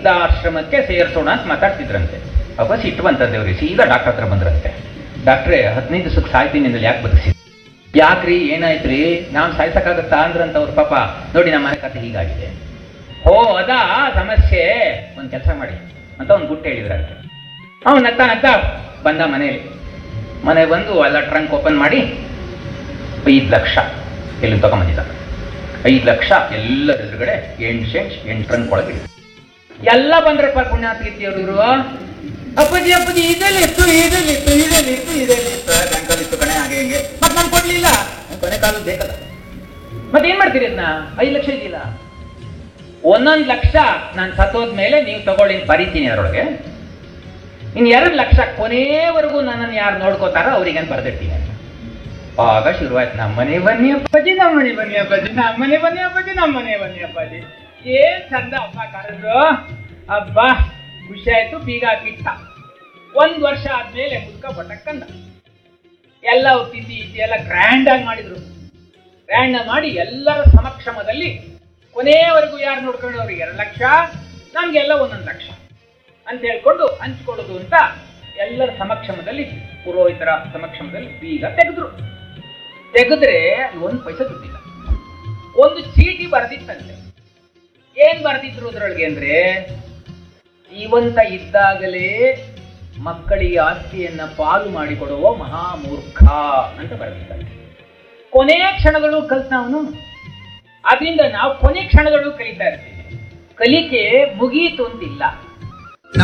ವೃದ್ಧಾಶ್ರಮಕ್ಕೆ ಸೇರಿಸೋಣ ಅಂತ ಮಾತಾಡ್ತಿದ್ರಂತೆ ವಾಪಸ್ ಇಟ್ಟು ಬಂತದ್ದೇವ್ರಿ ಸೀದಾ ಡಾಕ್ಟರ್ ಹತ್ರ ಬಂದ್ರಂತೆ ಡಾಕ್ಟ್ರೇ ಹದಿನೈದು ದಿವಸಕ್ಕೆ ಸಾಯ್ತೀನಿ ಅಂದ್ರೆ ಯಾಕೆ ಬದುಕಿಸಿ ಯಾಕ್ರಿ ಏನಾಯ್ತ್ರಿ ನಾವು ಸಾಯ್ಸಕ್ಕಾಗತ್ತಾ ಅಂದ್ರಂತ ಅವ್ರ ಪಾಪ ನೋಡಿ ನಮ್ಮ ಮನೆ ಕತೆ ಹೀಗಾಗಿದೆ ಓ ಅದಾ ಸಮಸ್ಯೆ ಒಂದು ಕೆಲಸ ಮಾಡಿ ಅಂತ ಒಂದು ಗುಟ್ಟು ಹೇಳಿದ್ರಂತೆ ಅವ್ನು ನಗ್ತಾ ನಗ್ತಾ ಬಂದ ಮನೆಯಲ್ಲಿ ಮನೆ ಬಂದು ಎಲ್ಲ ಟ್ರಂಕ್ ಓಪನ್ ಮಾಡಿ ಐದು ಲಕ್ಷ ಎಲ್ಲಿ ತಗೊಂಬಂದಿದ್ದ ಐದು ಲಕ್ಷ ಎಲ್ಲರ ಎದುರುಗಡೆ ಎಂಟು ಸೆಂಟ್ ಎಂಟು ಟ್ರಂಕ್ ಒಳಗೆ ಇಡು. ಎಲ್ಲ ಬಂದ್ರಪ್ಪ ಪುಣ್ಯಾತ್ಗಿತ್ತಿಯವರು ಇವರು ಅಪ್ಪಾಜಿ ಅಪ್ಪಾಜಿ ಇದೆಲ್ಲಿ ಇತ್ತು ಇದೆಲ್ಲಿ ಇತ್ತು ಇದೆಲ್ಲಿ ಇತ್ತು ಇದೆಲ್ಲಿ ಇತ್ತು ಟ್ಯಾಂಕಲ್ಲಿ ಇತ್ತು ಕಣೆ ಹಾಗೆ ಹಿಂಗೆ ಮತ್ತೆ ನಾನು ಕೊಡ್ಲಿಲ್ಲ ಕೊನೆ ಕಾಲದ ಬೇಕಲ್ಲ ಮತ್ತೆ ಏನ್ ಮಾಡ್ತೀರಿ ಅದನ್ನ ಐದು ಲಕ್ಷ ಇದೆಯಲ್ಲ ಒಂದೊಂದು ಲಕ್ಷ ನಾನು ಸತ್ತೋದ್ಮೇಲೆ ನೀವು ತಗೊಳ್ಳಿ ಅಂತ ಬರೀತೀನಿ ಅದರೊಳಗೆ ಇನ್ನು ಎರಡು ಲಕ್ಷ ಕೊನೆಯವರೆಗೂ ನನ್ನನ್ನು ಯಾರು ನೋಡ್ಕೋತಾರೋ ಅವ್ರಿಗೆ ಅಂತ ಬರ್ದಿರ್ತೀನಿ ಅಂತ ಆಗ ಶುರುವಾಯ್ತು ನಮ್ಮ ಮನೆ ಬನ್ನಿ ಅಪ್ಪಾಜಿ ನಮ್ಮ ಮನೆ ಬನ್ನಿ ಅಪ್ಪಾಜಿ ನಮ್ಮ ಮನೆ ಬನ್ನಿ ಅಪ್ಪಾಜಿ ನಮ್ಮ ಮನೆ ಬನ್ನಿ ಅಪ್ಪಾಜಿ ಏನ್ ಚಂದ ಅಪ್ಪ ಕರೆದ್ರು ಅಬ್ಬಾ ಖುಷಿ ಆಯ್ತು ಬೀಗ ಹಾಕಿಟ್ಟ ಒಂದ್ ವರ್ಷ ಆದ್ಮೇಲೆ ಮುದ್ಕ ಬಟ್ಟಕ್ಕಂದ ಎಲ್ಲ ತಿಥಿ ಇತಿ ಎಲ್ಲ ಗ್ರ್ಯಾಂಡ್ ಆಗಿ ಮಾಡಿದ್ರು ಗ್ರ್ಯಾಂಡ್ ಮಾಡಿ ಎಲ್ಲರ ಸಮಕ್ಷಮದಲ್ಲಿ ಕೊನೆಯವರೆಗೂ ಯಾರು ನೋಡ್ಕೊಂಡು ಅವ್ರಿಗೆ ಎರಡು ಲಕ್ಷ ನಮ್ಗೆಲ್ಲ ಒಂದೊಂದು ಲಕ್ಷ ಅಂತ ಹೇಳ್ಕೊಂಡು ಹಂಚ್ಕೊಳ್ಳೋದು ಅಂತ ಎಲ್ಲರ ಸಮಕ್ಷಮದಲ್ಲಿ ಪುರೋಹಿತರ ಸಮಕ್ಷಮದಲ್ಲಿ ಬೀಗ ತೆಗೆದ್ರು ತೆಗೆದ್ರೆ ಒಂದು ಪೈಸೆ ದುಡ್ಡಿಲ್ಲ ಒಂದು ಚೀಟಿ ಬರೆದಿತ್ತಂತೆ ಏನ್ ಬರೆದಿದ್ರು ಅದ್ರೊಳಗೆ ಅಂದ್ರೆ ಜೀವಂತ ಇದ್ದಾಗಲೇ ಮಕ್ಕಳಿಗೆ ಆಸ್ತಿಯನ್ನ ಪಾಲು ಮಾಡಿಕೊಡುವ ಮಹಾಮೂರ್ಖ ಅಂತ ಬರೆದಿತ್ತಂತೆ ಕೊನೆಯ ಕ್ಷಣಗಳು ಕಲ್ತ ಅವನು ಅದರಿಂದ ನಾವು ಕೊನೆ ಕ್ಷಣಗಳು ಕಲಿತಾ ಇರ್ತೀವಿ ಕಲಿಕೆ ಮುಗೀತು ಅಂತಿಲ್ಲ